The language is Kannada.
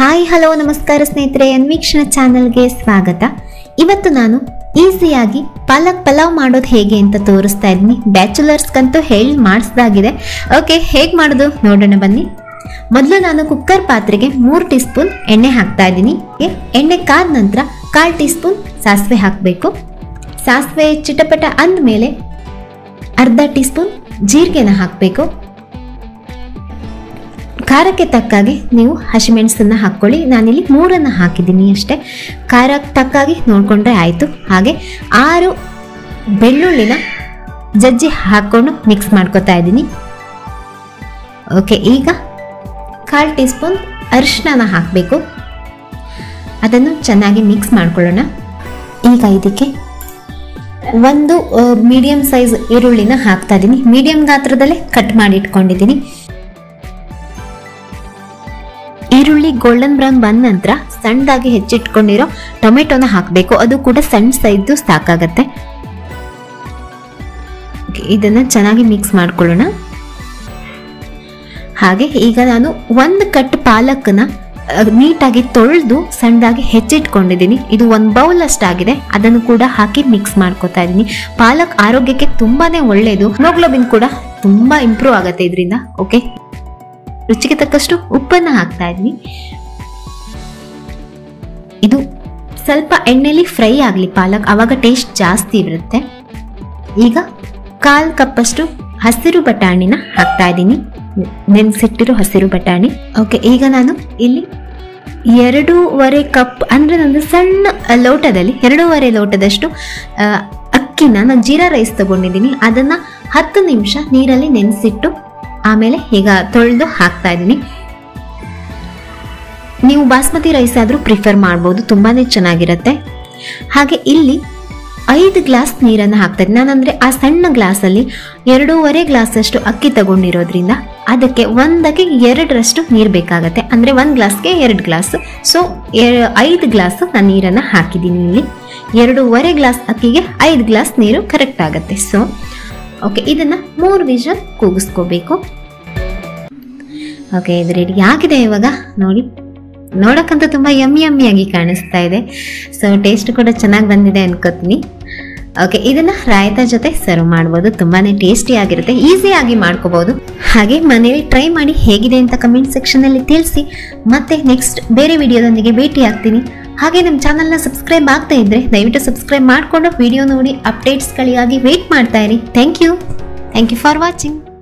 ಹಾಯ್ ಹಲೋ ನಮಸ್ಕಾರ ಸ್ನೇಹಿತರೆ ಅನ್ವೀಕ್ಷಣ ಚಾನಲ್ಗೆ ಸ್ವಾಗತ ಇವತ್ತು ನಾನು ಈಸಿಯಾಗಿ ಪಾಲಕ್ ಪಲಾವ್ ಮಾಡೋದು ಹೇಗೆ ಅಂತ ತೋರಿಸ್ತಾ ಇದ್ದೀನಿ ಬ್ಯಾಚುಲರ್ಸ್ಗಂತೂ ಹೇಳಿ ಮಾಡಿಸ್ದಾಗಿದೆ ಓಕೆ ಹೇಗೆ ಮಾಡೋದು ನೋಡೋಣ ಬನ್ನಿ ಮೊದಲು ನಾನು ಕುಕ್ಕರ್ ಪಾತ್ರೆಗೆ ಮೂರು ಟೀ ಸ್ಪೂನ್ ಎಣ್ಣೆ ಹಾಕ್ತಾ ಇದ್ದೀನಿ ಎಣ್ಣೆ ಕಾದ ನಂತರ ಕಾಲು ಟೀ ಸ್ಪೂನ್ ಸಾಸಿವೆ ಹಾಕಬೇಕು ಸಾಸಿವೆ ಚಿಟಪಟ ಅಂದಮೇಲೆ ಅರ್ಧ ಟೀ ಸ್ಪೂನ್ ಜೀರಿಗೆನ ಹಾಕಬೇಕು ಖಾರಕ್ಕೆ ತಕ್ಕಾಗಿ ನೀವು ಹಸಿಮೆಣಸನ್ನ ಹಾಕ್ಕೊಳ್ಳಿ ನಾನಿಲ್ಲಿ ಮೂರನ್ನು ಹಾಕಿದ್ದೀನಿ ಅಷ್ಟೇ ಖಾರಕ್ಕೆ ತಕ್ಕಾಗಿ ನೋಡಿಕೊಂಡ್ರೆ ಆಯಿತು ಹಾಗೆ ಆರು ಬೆಳ್ಳುಳ್ಳಿನ ಜಜ್ಜಿ ಹಾಕ್ಕೊಂಡು ಮಿಕ್ಸ್ ಮಾಡ್ಕೊತಾ ಇದ್ದೀನಿ ಓಕೆ ಈಗ ಕಾಲು ಟೀ ಸ್ಪೂನ್ ಅರಿಶಿನ ಹಾಕಬೇಕು ಅದನ್ನು ಚೆನ್ನಾಗಿ ಮಿಕ್ಸ್ ಮಾಡ್ಕೊಳ್ಳೋಣ ಈಗ ಇದಕ್ಕೆ ಒಂದು ಮೀಡಿಯಂ ಸೈಜ್ ಈರುಳ್ಳಿನ ಹಾಕ್ತಾ ಇದ್ದೀನಿ ಮೀಡಿಯಂ ಗಾತ್ರದಲ್ಲೇ ಕಟ್ ಮಾಡಿ ಇಟ್ಕೊಂಡಿದ್ದೀನಿ ಈರುಳ್ಳಿ ಗೋಲ್ಡನ್ ಬ್ರೌನ್ ಬಂದ ನಂತರ ಸಣ್ಣದಾಗಿ ಹೆಚ್ಚಿಟ್ಕೊಂಡಿರೋ ಟೊಮೆಟೊನ ಹಾಕಬೇಕು ಅದು ಕೂಡ ಸಣ್ಣ ಸೈಜು ಸಾಕಾಗತ್ತೆ Okay, ಇದನ್ನ ಚೆನ್ನಾಗಿ ಮಿಕ್ಸ್ ಮಾಡ್ಕೊಳ್ಳೋಣ ಹಾಗೆ ಈಗ ನಾನು ಒಂದು ಕಟ್ ಪಾಲಕ್ನ ಅಹ್, ನೀಟಾಗಿ ತೊಳೆದು ಸಣ್ಣದಾಗಿ ಹೆಚ್ಚಿಟ್ಕೊಂಡಿದ್ದೀನಿ ಇದು ಒಂದು ಬೌಲ್ ಅಷ್ಟಾಗಿದೆ ಅದನ್ನು ಕೂಡ ಹಾಕಿ ಮಿಕ್ಸ್ ಮಾಡ್ಕೊತಾ ಇದ್ದೀನಿ ಪಾಲಕ್ ಆರೋಗ್ಯಕ್ಕೆ ತುಂಬಾನೇ ಒಳ್ಳೆಯದು ಹಿಮೋಗ್ಲೋಬಿನ್ ಕೂಡ ತುಂಬಾ ಇಂಪ್ರೂವ್ ಆಗುತ್ತೆ ಇದರಿಂದ ಓಕೆ ರುಚಿಗೆ ತಕ್ಕಷ್ಟು ಉಪ್ಪನ್ನು ಹಾಕ್ತಾ ಇದ್ವಿ ಇದು ಸ್ವಲ್ಪ ಎಣ್ಣೆಲಿ ಫ್ರೈ ಆಗಲಿ ಪಾಲಕ್ ಅವಾಗ ಟೇಸ್ಟ್ ಜಾಸ್ತಿ ಇರುತ್ತೆ ಈಗ ಕಾಲ್ ಕಪ್ಪಷ್ಟು ಹಸಿರು ಬಟಾಣಿನ ಹಾಕ್ತಾ ಇದ್ದೀನಿ ನೆನೆಸಿಟ್ಟಿರೋ ಹಸಿರು ಬಟಾಣಿ ಓಕೆ ಈಗ ನಾನು ಇಲ್ಲಿ ಎರಡೂವರೆ ಕಪ್ ಅಂದರೆ ನಂದು ಸಣ್ಣ ಲೋಟದಲ್ಲಿ ಎರಡೂವರೆ ಲೋಟದಷ್ಟು ಆ, ಅಕ್ಕಿನ ನಾನು ಜೀರಾ ರೈಸ್ ತಗೊಂಡಿದ್ದೀನಿ ಅದನ್ನು ಹತ್ತು ನಿಮಿಷ ನೀರಲ್ಲಿ ನೆನೆಸಿಟ್ಟು ಆಮೇಲೆ ಈಗ ತೊಳೆದು ಹಾಕ್ತಾ ಇದ್ದೀನಿ ನೀವು ಬಾಸ್ಮತಿ ರೈಸ್ ಆದರೂ ಪ್ರಿಫರ್ ಮಾಡ್ಬೋದು ತುಂಬಾ ಚೆನ್ನಾಗಿರುತ್ತೆ ಹಾಗೆ ಇಲ್ಲಿ ಐದು ಗ್ಲಾಸ್ ನೀರನ್ನು ಹಾಕ್ತಾ ಇದ್ದೀನಿ ನಾನಂದರೆ ಆ ಸಣ್ಣ ಗ್ಲಾಸಲ್ಲಿ ಎರಡೂವರೆ ಗ್ಲಾಸಷ್ಟು ಅಕ್ಕಿ ತಗೊಂಡಿರೋದ್ರಿಂದ ಅದಕ್ಕೆ ಒಂದಕ್ಕೆ ಎರಡರಷ್ಟು ನೀರು ಬೇಕಾಗತ್ತೆ ಅಂದರೆ ಒಂದು ಗ್ಲಾಸ್ಗೆ ಎರಡು ಗ್ಲಾಸ್ ಸೊ ಐದು ಗ್ಲಾಸ್ ನಾನು ನೀರನ್ನು ಹಾಕಿದ್ದೀನಿ ಇಲ್ಲಿ ಎರಡೂವರೆ ಗ್ಲಾಸ್ ಅಕ್ಕಿಗೆ ಐದು ಗ್ಲಾಸ್ ನೀರು ಕರೆಕ್ಟ್ ಆಗುತ್ತೆ ಸೊ ಓಕೆ ಇದನ್ನು ಮೂರು ವಿಷಲ್ ಕೂಗಿಸ್ಕೋಬೇಕು ಓಕೆ ಇದು ರೆಡಿ ಆಗಿದೆ ಇವಾಗ ನೋಡಿ ನೋಡಕ್ಕಂತೂ ತುಂಬ ಯಮ್ಮಿ ಯಮ್ಮಿಯಾಗಿ ಕಾಣಿಸ್ತಾ ಇದೆ ಸೊ ಟೇಸ್ಟ್ ಕೂಡ ಚೆನ್ನಾಗಿ ಬಂದಿದೆ ಅನ್ಕೋತೀನಿ ಓಕೆ ಇದನ್ನ ರಾಯ್ತ ಜೊತೆ ಸರ್ವ್ ಮಾಡ್ಬೋದು ತುಂಬಾನೇ ಟೇಸ್ಟಿ ಆಗಿರುತ್ತೆ ಈಸಿಯಾಗಿ ಮಾಡ್ಕೋಬಹುದು ಹಾಗೆ ಮನೇಲಿ ಟ್ರೈ ಮಾಡಿ ಹೇಗಿದೆ ಅಂತ ಕಮೆಂಟ್ ಸೆಕ್ಷನಲ್ಲಿ ತಿಳಿಸಿ ಮತ್ತೆ ನೆಕ್ಸ್ಟ್ ಬೇರೆ ವಿಡಿಯೋದೊಂದಿಗೆ ಭೇಟಿ ಆಗ್ತೀನಿ ಹಾಗೆ ನಮ್ಮ ಚಾನಲ್ನ ಸಬ್ಸ್ಕ್ರೈಬ್ ಆಗ್ತಾ ಇದ್ರೆ ದಯವಿಟ್ಟು ಸಬ್ಸ್ಕ್ರೈಬ್ ಮಾಡಿಕೊಂಡು ವಿಡಿಯೋ ನೋಡಿ ಅಪ್ಡೇಟ್ಸ್ಗಳಿಗಾಗಿ ವೇಟ್ ಮಾಡ್ತಾ ಇರಿ thank you thank you for watching